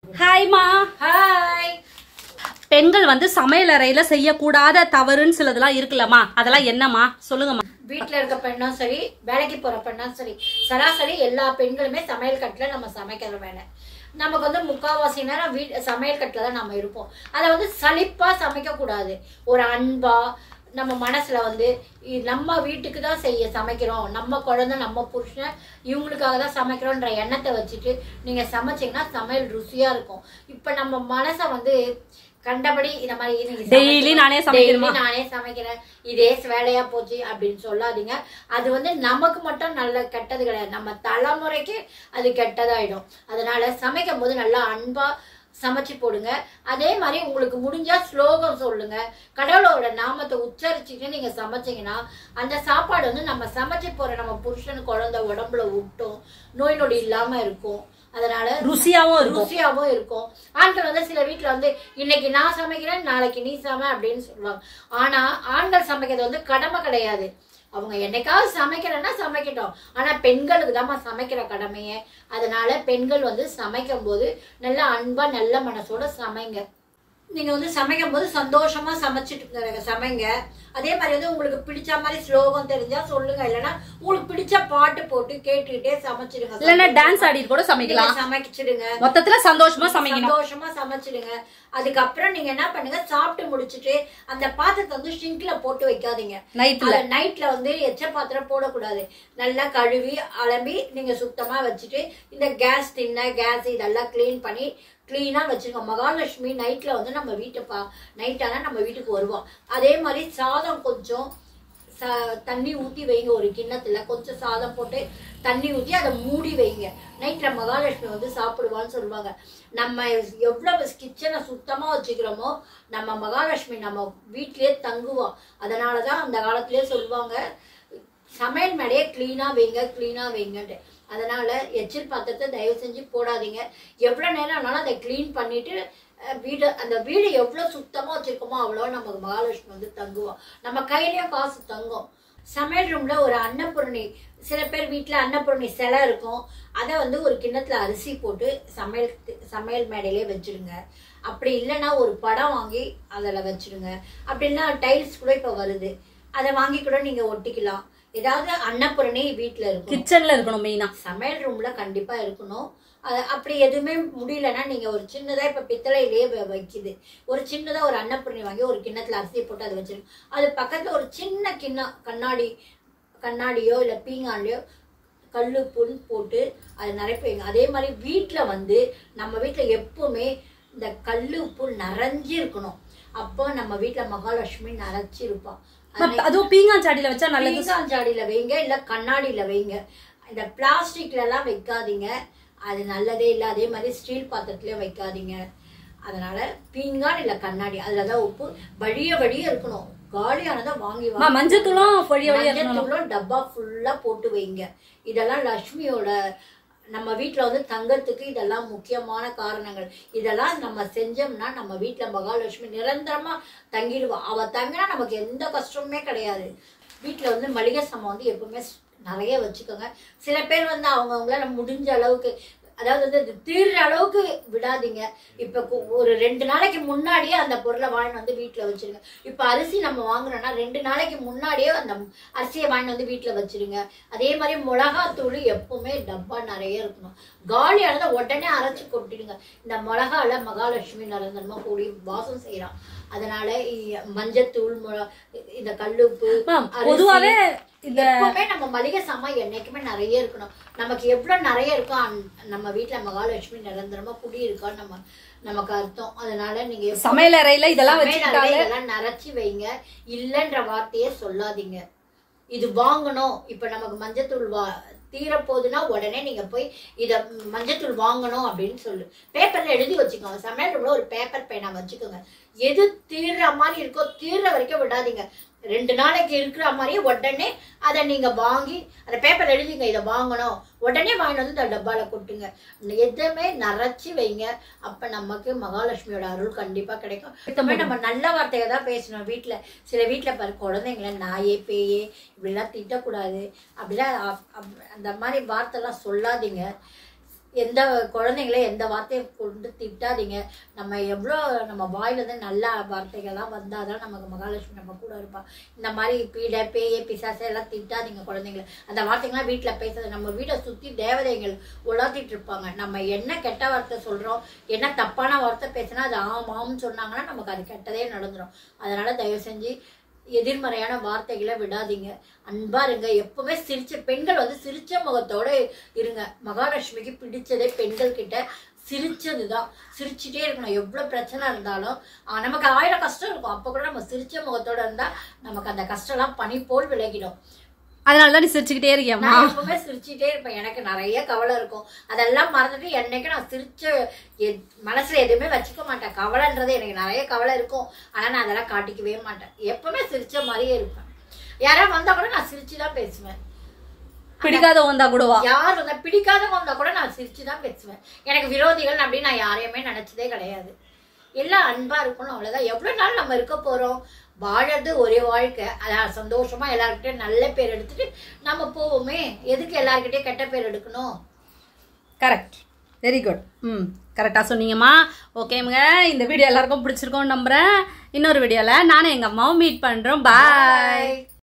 ஹாய்மா hi பெண்கள் வந்து சமையல் அறையில செய்யக்கூடாத தவறுன்னு சிலதெல்லாம் இருக்குல்லம்மா அதெல்லாம் என்னம்மா சொல்லுங்கம்மா வீட்ல இருக்க பெண்ணும் சரி வேலைக்கு போற பெண்ணும் சரி சராசரி எல்லா பெண்களுமே சமையல் கட்டுல நம்ம சமைக்கிற வேலை நமக்கு வந்து முக்காவாசி நேரம் வீட் சமையல் கட்டுல தான் நம்ம இருப்போம் அதை வந்து சலிப்பா சமைக்க கூடாது ஒரு அன்பா நம்ம மனசுல வந்து இ- நம்ம வீட்டுக்கு தான் செய்ய சமைக்கிறோம் நம்ம குழந்தை நம்ம புருஷன் இவங்களுக்காக தான் சமைக்கிறோன்ற எண்ணத்தை வச்சுட்டு நீங்க சமைச்சீங்கன்னா சமையல் ருசியா இருக்கும் இப்ப நம்ம மனசை வந்து கண்டபடி இந்த மாதிரி இன்னைக்கு Daily சமைக்கிறோம். நானே சமைக்கணுமா? Daily நானே சமைக்கிறேன் இதே வேலையா போச்சு அப்படின்னு சொல்லாதீங்க அது வந்து நமக்கு மட்டும் நல்ல கெட்டது கிடையாது நம்ம தலைமுறைக்கு அது கெட்டதாயிடும் அதனால சமைக்கும் போது நல்லா அன்பா சமைச்சு போடுங்க அதே மாதிரி உங்களுக்கு முடிஞ்சா ஸ்லோகம் சொல்லுங்க கடவுளோட நாமத்தை உச்சரிச்சுட்டு நீங்க சமைச்சீங்கன்னா அந்த சாப்பாடு வந்து நம்ம சமைச்சு போற நம்ம புருஷன் குழந்தை உடம்புல விட்டும் நோய் நொடி இல்லாம இருக்கும் அதனால ருசியாவும் இருக்கும் ருசியாவும் இருக்கும் ஆண்கள் வந்து சில வீட்ல வந்து இன்னைக்கு நான் சமைக்கிறேன் நாளைக்கு நீ சமை அப்படின்னு சொல்லுவாங்க ஆனா ஆண்கள் சமைக்கிறது வந்து கடமை கிடையாது அவங்க என்னைக்காவது சமைக்கிறேன்னா சமைக்கட்டும் ஆனா பெண்களுக்கு தாம்மா சமைக்கிற கடமையே அதனால பெண்கள் வந்து சமைக்கும் போது நல்ல அன்பா நல்ல மனசோட சமைங்க நீங்க வந்து சமைக்கும் போது சந்தோஷமா சமைச்சிட்டு இருங்க, சமைங்க அதே மாதிரி வந்து உங்களுக்கு பிடிச்ச மாதிரி ஸ்லோகம் தெரிஞ்சா சொல்லுங்க இல்லைன்னா உங்களுக்கு பிடிச்ச பாட்டு போட்டு கேட்டுக்கிட்டே சமைச்சிடுங்க இல்லன்னா டான்ஸ் ஆடிட்டு கூட சமைக்கலாம் நீங்க சமைச்சிடுங்க மொத்தத்துல சந்தோஷமா சமைக்கணும் சந்தோஷமா சமைச்சிடுங்க அதுக்கப்புறம் நீங்க என்ன பண்ணுங்க சாப்பிட்டு முடிச்சிட்டு அந்த பாத்திரத்தை வந்து ஷிங்க்ல போட்டு வைக்காதீங்க நைட்ல அத நைட்ல வந்து எச்ச பாத்திரம் போடக்கூடாது நல்லா கழுவி அலம்பி நீங்க சுத்தமா வச்சுட்டு இந்த கேஸ் தின்ன கேஸ் இதெல்லாம் க்ளீன் பண்ணி க்ளீனா வச்சுருங்க மகாலட்சுமி நைட்ல வந்து நம்ம வீட்டை பா நைட் ஆனா நம்ம வீட்டுக்கு வருவோம் அதே மாதிரி சாதம் கொஞ்சம் ச- தண்ணி ஊத்தி வைங்க ஒரு கிண்ணத்துல கொஞ்சம் சாதம் போட்டு தண்ணி ஊத்தி அதை மூடி வைங்க நைட்ல மகாலட்சுமி வந்து சாப்பிடுவான்னு சொல்லுவாங்க நம்ம எவ்வளவு கிச்சனை சுத்தமா வச்சுக்கிறோமோ நம்ம மகாலட்சுமி நம்ம வீட்லயே தங்குவோம் அதனாலதான் அந்த காலத்திலே சொல்லுவாங்க சமையல் மேடையே க்ளீனா வைங்க க்ளீனா வைங்கன்ட்டு அதனால எச்சில் பாத்திரத்தை தயவு செஞ்சு போடாதீங்க எவ்வளவு நேரம் ஆனாலும் அதை க்ளீன் பண்ணிட்டு அஹ், வீடு அந்த வீடு எவ்வளவு சுத்தமா வச்சிருக்கோமோ அவ்வளோ நமக்கு மகாலட்சுமி வந்து தங்குவோம் நம்ம கையிலயும் காசு தங்கும் சமையல் ரூம்ல ஒரு அன்னபூரணி சில பேர் வீட்ல அன்னபூரணி சிலை இருக்கும் அதை வந்து ஒரு கிண்ணத்துல அரிசி போட்டு சமையல் சமையல் மேடையிலே வச்சிடுங்க அப்படி இல்லைன்னா ஒரு படம் வாங்கி அதில் வச்சிடுங்க அப்படின்னா டைல்ஸ் கூட இப்போ வருது அதை வாங்கி கூட நீங்க ஒட்டிக்கலாம் ஏதாவது அன்னபூரணி வீட்ல இருக்கும் கிச்சன்ல இருக்கணும் மெயினா சமையல் ரூம்ல கண்டிப்பா இருக்கணும் அது அப்படி எதுவுமே முடியலன்னா நீங்க ஒரு சின்னதா இப்ப பித்தளையிலேயே வ- வைக்குது ஒரு சின்னதா ஒரு அன்னப்பூரணி வாங்கி ஒரு கிண்ணத்துல அரிசி போட்டு அதை வச்சிருக்கோம் அது பக்கத்துல ஒரு சின்ன கிண்ணம் கண்ணாடி கண்ணாடியோ இல்ல பீங்கான்லயோ கல்லு புல் போட்டு அது நிரப்பி அதே மாதிரி வீட்ல வந்து நம்ம வீட்ல எப்பவுமே இந்த கல்லு புல் நிறைஞ்சு இருக்கணும் அப்போ நம்ம வீட்ல மகாலட்சுமி நிறைச்சு இருப்பான் மத்த- அதுவும் பீங்காஞ்சாடியில வச்சா நல்லது பீங்காஞ்சாடியில வைங்க இல்ல கண்ணாடியில வைங்க இந்த பிளாஸ்டிக்ல எல்லாம் வைக்காதீங்க அது நல்லதே இல்ல அதே மாதிரி ஸ்டீல் பாத்திரத்துலயும் வைக்காதீங்க அதனால பீங்கான் இல்ல கண்ணாடி அதுலதான் உப்பு வழிய வழிய இருக்கணும் காலியானதை வாங்கி அம்மா, மஞ்சத்தூளும் வழிய வழிய இருக்கணும். மஞ்சத்தூளும் டப்பா ஃபுல்லா போட்டு வைங்க இதெல்லாம் லட்சுமியோட நம்ம வீட்ல வந்து தங்கறதுக்கு இதெல்லாம் முக்கியமான காரணங்கள் இதெல்லாம் நம்ம செஞ்சோம்னா நம்ம வீட்ல மகாலட்சுமி நிரந்தரமா தங்கிடுவா அவ தங்கினா நமக்கு எந்த கஷ்டமுமே கிடையாது வீட்ல வந்து மளிகை சாமான் வந்து எப்பவுமே ஸ்- நிறைய வச்சுக்கோங்க சில பேர் வந்து அவங்கவுங்களால முடிஞ்ச அளவுக்கு அதாவது வந்து இது தீர்ற அளவுக்கு விடாதீங்க இப்ப கு- ஒரு ரெண்டு நாளைக்கு முன்னாடியே அந்த பொருளை வாங்கிட்டு வந்து வீட்ல வச்சிருங்க இப்ப அரிசி நம்ம வாங்குறோம்னா ரெண்டு நாளைக்கு முன்னாடியே அந்த அரிசியை வாங்கிட்டு வந்து வீட்ல வச்சிருங்க அதே மாதிரி மிளகாத்தூள் எப்பவுமே டப்பா நிறைய இருக்கணும் காலியானதை உடனே அரைச்சு கொட்டிடுங்க இந்த மிளகால மகாலட்சுமி நிரந்தரமா கூடி வாசம் செய்யறான் அதனால இ- மஞ்சத்தூள் மிள- இந்த கல்லுப்பு மேம், அரிசி, பொதுவாவே இந்த எப்பவுமே நம்ம மளிகை சாமான் என்னைக்குமே நிறைய இருக்கணும் நமக்கு எவ்வளவு நிறைய இருக்கோ அந்த- நம்ம வீட்ல மகாலட்சுமி நிரந்தரமா குடி இருக்கான்னு நம்ம நமக்கு அர்த்தம் அதனால நீங்க எப்ப- சமையல் அறையில இதெல்லாம் சமையல் அறையில வச்சுக்கிட்டாலே இதெல்லாம் நிறைச்சு வைங்க இல்லைன்ற வார்த்தையே சொல்லாதீங்க இது வாங்கணும் இப்ப நமக்கு மஞ்சத்தூள் வா தீரப்போகுதுன்னா உடனே நீங்க போய் இத மஞ்சத்தூள் வாங்கணும் அப்படின்னு சொல்லு பேப்பர்ல எழுதி வச்சுக்கோங்க சமையல் ரூம்ல ஒரு பேப்பர் பேனா வச்சுக்கோங்க எது தீர்ற மாதிரி இருக்கோ தீர்ற வரைக்கும் விடாதீங்க ரெண்டு நாளைக்கு இருக்கிற மாதிரியே உடனே அதை நீங்க வாங்கி அந்த பேப்பர் எழுதிங்க இதை வாங்கணும் உடனே வாங்கிட்டு வந்து இந்த டப்பால கொட்டுங்க எதுவுமே நிறைச்சி வைங்க அப்ப நமக்கு மகாலட்சுமியோட அருள் கண்டிப்பா கிடைக்கும் எப்பவுமே நம்ம நல்ல வார்த்தையை தான் பேசணும் வீட்ல சில வீட்ல பாரு குழந்தைங்கள நாயே பேயே இப்படிலாம் திட்டக்கூடாது அப்படிலாம் அப்- அப்- அந்த மாதிரி வார்த்தைலாம் சொல்லாதீங்க எந்த குழந்தைங்கள எந்த வார்த்தையை கொண்டு திட்டாதீங்க நம்ம எவ்வளோ நம்ம வாயிலிருந்து நல்ல வார்த்தைகள்லாம் வந்தால் தான் நமக்கு மகாலட்சுமி நம்ம கூட இருப்பா இந்த மாதிரி பீடை பேய பிசாசை எல்லாம் திட்டாதீங்க குழந்தைங்கள அந்த வார்த்தைங்களாம் வீட்டில் பேசுறது நம்ம வீடை சுற்றி தேவதைகள் உலாத்திட்டு இருப்பாங்க நம்ம என்ன கெட்ட வார்த்தை சொல்கிறோம் என்ன தப்பான வார்த்தை பேசினா அது ஆமாம்னு சொன்னாங்கன்னா நமக்கு அது கெட்டதே நடந்துடும் அதனால தயவு செஞ்சு எதிர்மறையான வார்த்தைகளை விடாதீங்க அன்பா இருங்க எப்பவுமே சிரிச்ச பெண்கள் வந்து சிரிச்ச முகத்தோட இருங்க மகாலட்சுமிக்கு பிடிச்சதே பெண்கள் கிட்ட சிரிச்சது தான் சிரிச்சுட்டே இருக்கணும் எவ்வளோ பிரச்சனை இருந்தாலும் ஆ, நமக்கு ஆயிரம் கஷ்டம் இருக்கும் அப்போ கூட நம்ம சிரிச்ச முகத்தோட இருந்தால் நமக்கு அந்த கஷ்டம்லாம் பனி போல் விலகிடும் அதனால தான் நீ சிரிச்சுக்கிட்டே இருக்கியம்மா நான் எப்பவுமே சிரிச்சுட்டே இருப்பேன் எனக்கு நிறைய கவலை இருக்கும் அதெல்லாம் மறந்துட்டு என்னைக்கு நான் சிரிச்ச எ- மனசுல எதுவுமே வச்சுக்க மாட்டேன் கவலைன்றது எனக்கு நிறைய கவலை இருக்கும் ஆனா நான் அதெல்லாம் காட்டிக்கவே மாட்டேன் எப்பவுமே சிரிச்ச மாதிரியே இருப்பேன் யாராவது வந்தா கூட நான் சிரிச்சு தான் பேசுவேன் பிடிக்காத வந்தா கூடவா யார் வந்தா பிடிக்காதவங்க வந்தா கூட நான் சிரிச்சு தான் பேசுவேன் எனக்கு விரோதிகள் அப்படின்னு நான் யாரையுமே நினைச்சதே கிடையாது எல்லாம் அன்பா இருக்கணும் அவ்வளவுதான் எவ்வளவு நாள் நம்ம இருக்க போறோம் வாழறது ஒரே வாழ்க்கை அதான் சந்தோஷமா எல்லாருக்கிட்டையும் நல்ல பேர் எடுத்துட்டு நம்ம போவோமே எதுக்கு எல்லாருக்கிட்டையும் கெட்ட பேர் எடுக்கணும் கரெக்ட் வெரி குட் ம் கரெக்டாக சொன்னீங்கம்மா ஓகேங்க இந்த வீடியோ எல்லாருக்கும் பிடிச்சிருக்கோம்னு நம்புகிறேன் இன்னொரு வீடியோவில் நானும் எங்கள் அம்மாவும் மீட் பண்ணுறோம் பாய்